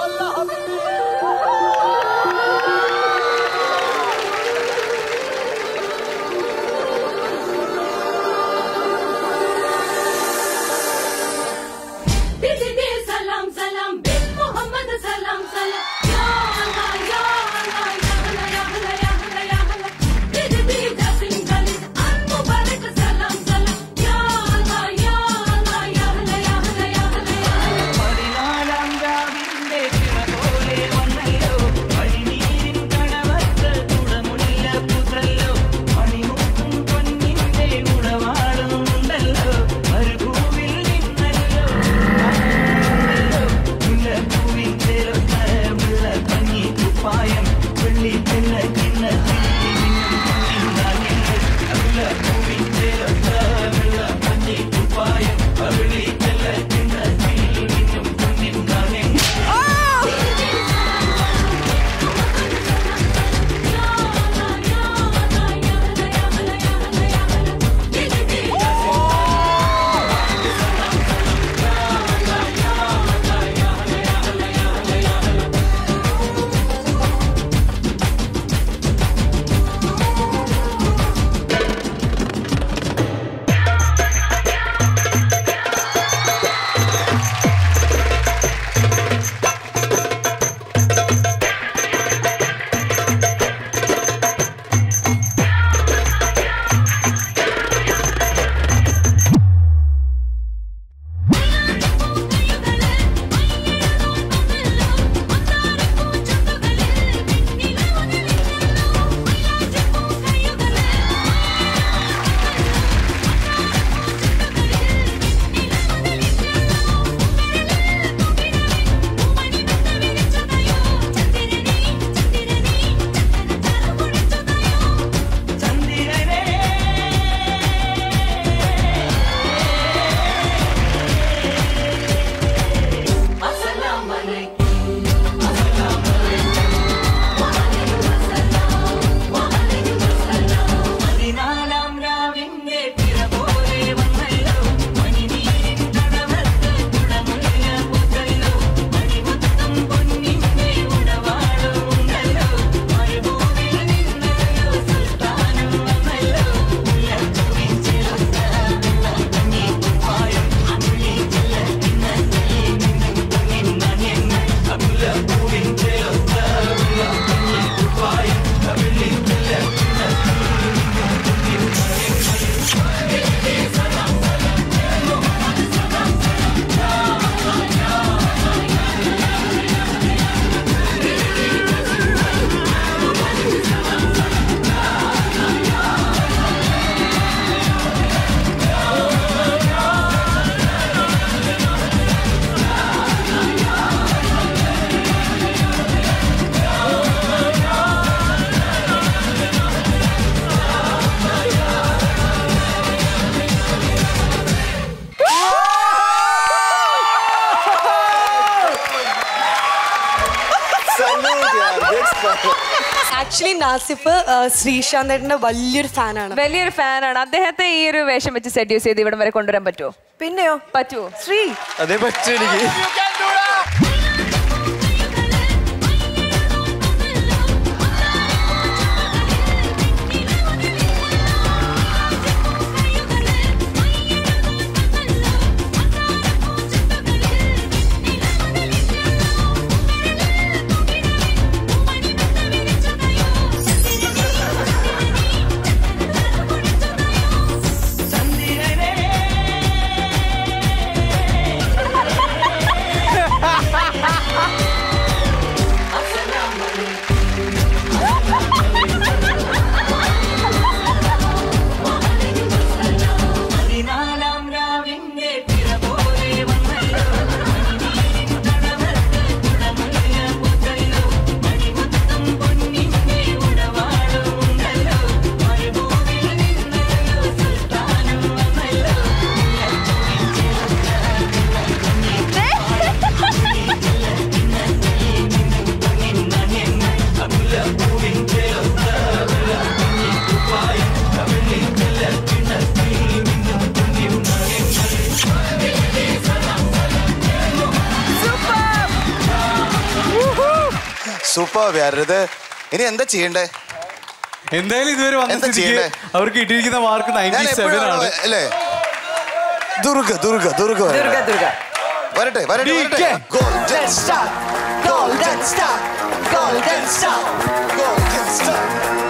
सलाम सलाम बिन मोहम्मद सलाम सलाम या अल्लाह या अल्लाह या अल्लाह या अल्लाह या अल्लाह या अल्लाह दिल दी जसिन गली अन मुबारक सलाम सलाम या अल्लाह या अल्लाह या अल्लाह या अल्लाह या अल्लाह या अल्लाह പതിനാലാം രാവിന്റെ പിറ പോലെ വന്നല്ലോ വഴിനീരിൻ കടവത്ത് കുടമുല്ല പുതല്ലോ മണിമുത്തും പൊന്നിന്റെ ഉടവാളുണ്ടല്ലോ മരുഭൂവിൽ നിന്നല്ലോ മുല്ലപ്പൂവിൻ ചേർത്ത വെള്ള കഞ്ഞി കുപ്പായം വെള്ളി തെല്ല കിണ്ണത്തിൽ മുല്ലപ്പൂവിൻ ചേർത്ത വെള്ള കഞ്ഞി കുപ്പായം വെള്ളി തെല്ല കിണ്ണത്തിൽ മിന്നും പൊന്നിൻ നാണയങ്ങൾ ചന്ദ്രനേ अस्सलाम वालेकुम अस्सलाम वालेकुम वालेकुम अस्सलाम वालेकुम अस्सलाम പതിനാലാം രാവിന്റെ പിറ പോലെ വന്നല്ലോ മണിനീരിൻ കടവത്ത് കുടമുല്ല പുതല്ലോ മണിമുത്തം പൊന്നിന്റെ ഉടവാളുണ്ടല്ലോ മരുഭൂവിൽ നിന്നല്ലോ സുൽത്താനം വന്നല്ലോ മുല്ലപ്പൂവിൻ ചേർത്ത വെള്ള കഞ്ഞി കുപ്പായം അമ്പിളി ചെല്ല കിണ്ണത്തിൽ നിന്നും പൊന്നിൻ നാണ്യങ്ങൾ മുല്ലപ്പൂവിൻ ചേർത്ത വെള്ള കഞ്ഞി കുപ്പായം അമ്പിളി ചെല്ല ആക്ച്വലി നാസിഫ് ശ്രീശാന്തേട്ടന്റെ വലിയൊരു ഫാനാണ് വലിയൊരു ഫാനാണ് അദ്ദേഹത്തെ ഈ ഒരു വേഷം വെച്ച് സെഡ്യൂസ് ചെയ്ത് ഇവിടം വരെ കൊണ്ടുവരാൻ പറ്റുമോ പിന്നെയോ പറ്റുമോ ശ്രീ അതേ പറ്റൂ എനിക്ക് ചന്ദ്രനേ സൂപ്പർ വേറത് ഇനി എന്താ ചെയ്യണ്ടേ എന്തായാലും ഇതുവരെ വന്ന എന്താ സ്ഥിതിക്ക് ചെയ്യണ്ടേ? അവർക്ക് കിട്ടിയിരിക്കുന്ന മാർക്ക് ഞാൻ നയൻറ്റി സെവൻ എപ്പോഴും ആണ് അല്ലേ ദുർഗ ദുർഗ ദുർഗ ദുർഗ ദുർഗ വരട്ടെ വരട്ടെ വരട്ടെ golden star golden star golden star golden star